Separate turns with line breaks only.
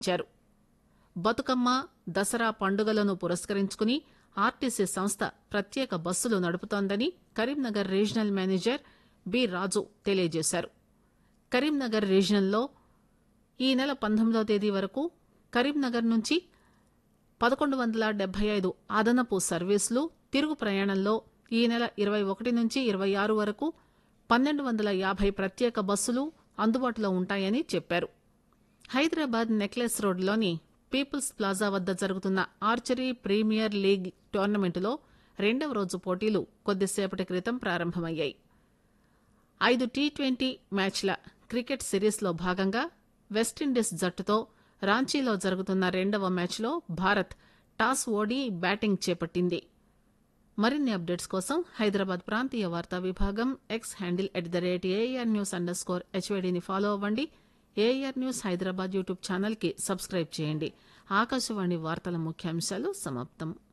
ఇచ్చారు బతుకమ్మ దసరా పండుగలను పురస్కరించుకుని ఆర్టీసీ సంస్థ ప్రత్యేక బస్సులు నడుపుతోందని Karimnagar regional manager B Raju తెలియజేశారు కరీంనగర్ రీజనల్లో ఈ నెల పంతొమ్మిదవ తేదీ వరకు కరీంనగర్ నుంచి పదకొండు వందల డెబ్బై ఐదు అదనపు సర్వీసులు తిరుగు ప్రయాణంలో ఈ నెల ఇరవై ఒకటి నుంచి ఇరవై ఆరు వరకు పన్నెండు వందల యాభై ప్రత్యేక బస్సులు అందుబాటులో ఉంటాయని చెప్పారు హైదరాబాద్ నెక్లెస్ రోడ్లోని పీపుల్స్ ప్లాజా వద్ద జరుగుతున్న ఆర్చరీ ప్రీమియర్ లీగ్ టోర్నమెంటులో రెండవ రోజు పోటీలు కొద్దిసేపటి క్రితం ప్రారంభమయ్యాయి ఐదు టీ ట్వంటీ మ్యాచ్ల క్రికెట్ సిరీస్లో భాగంగా వెస్టిండీస్ జట్టుతో రాంచీలో జరుగుతున్న రెండవ మ్యాచ్లో భారత్ టాస్ ఓడి బ్యాటింగ్ చేపట్టింది మరిన్ని అప్డేట్స్ కోసం హైదరాబాద్ ప్రాంతీయ వార్తా విభాగం X handle at the rate AR news underscore హెచ్వైడీని ఫాలో అవ్వండి ఏఆర్ న్యూస్ హైదరాబాద్ యూట్యూబ్ ఛానల్కి సబ్స్క్రైబ్ చేయండి ఆకాశవాణి వార్తల ముఖ్యాంశాలు సమాప్తం